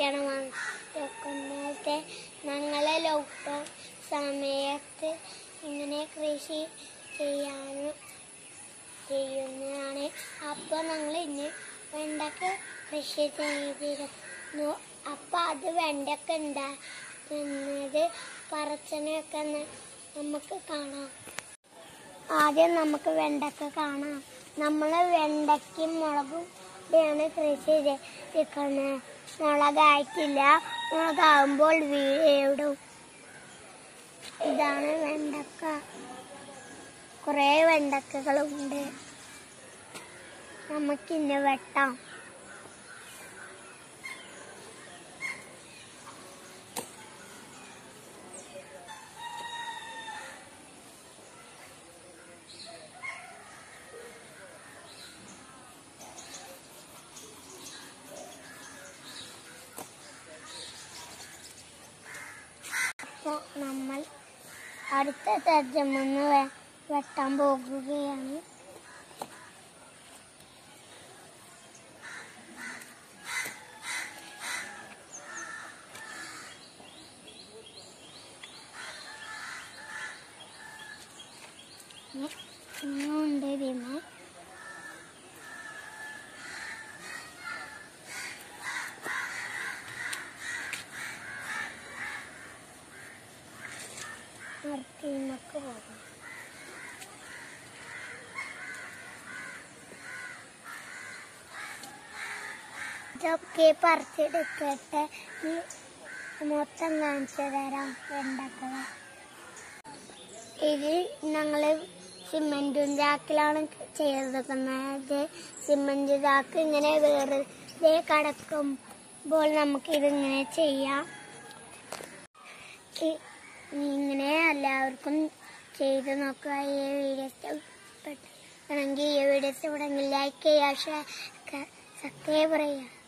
വേണ്ടിയിട്ടാണ് വെക്കുന്നത് ഞങ്ങളെ ലോക്ക്ഡൗൺ സമയത്ത് ഇങ്ങനെ കൃഷി ചെയ്യാനും ചെയ്യുന്നതാണ് അപ്പോൾ ഞങ്ങൾ ഇന്ന് വെണ്ടക്ക കൃഷി ചെയ്തിരുന്നു അപ്പം അത് വെണ്ടക്ക ഉണ്ടാക്കുന്നത് പറച്ചനൊക്കെ ന- നമുക്ക് കാണാം ആദ്യം നമുക്ക് വെണ്ടക്ക കാണാം നമ്മൾ വെണ്ടയ്ക്കും മുളകും ഇതാണ് കൃഷി ചെയ്തിരിക്കുന്നത് മുളകായിട്ടില്ല മുളകാവുമ്പോൾ വീടും ഇതാണ് വെണ്ടക്ക കുറേ വെണ്ടക്കകളുണ്ട് നമുക്കിന്ന് വെട്ടാം അപ്പോൾ നമ്മൾ അടുത്ത തർജ്ജമെന്ന് വെട്ടാൻ പോകുകയാണ് ഇന്നുണ്ട് ഇതിന് നിർത്തിമൊക്കെ പോകും ഇതൊക്കെ പറിച്ചെടുക്കട്ടെ ഈ മൊത്തം കാണിച്ചു തരാം വെണ്ടക്കള ഇത് ഞങ്ങൾ സിമെന്റും ചാക്കിലാണ് ചെയ്തിരിക്കുന്നത് സിമെന്റ് ചാക്ക് ഇങ്ങനെ വെറുതെ കടക്കുമ്പോൾ നമുക്ക് ഇതിങ്ങനെ ചെയ്യാം ഇ- ഇങ്ങനെ എല്ലാവർക്കും ചെയ്ത് നോക്കുക ഈ വീഡിയോ ഇഷ്ടപ്പെട്ടെങ്കിൽ ഈ വീഡിയോ ഇഷ്ടപ്പെട്ടെങ്കിൽ ലൈക്ക് ചെയ്യുക ഷെയർ സബ്സ്ക്രൈബ് ചെയ്യുക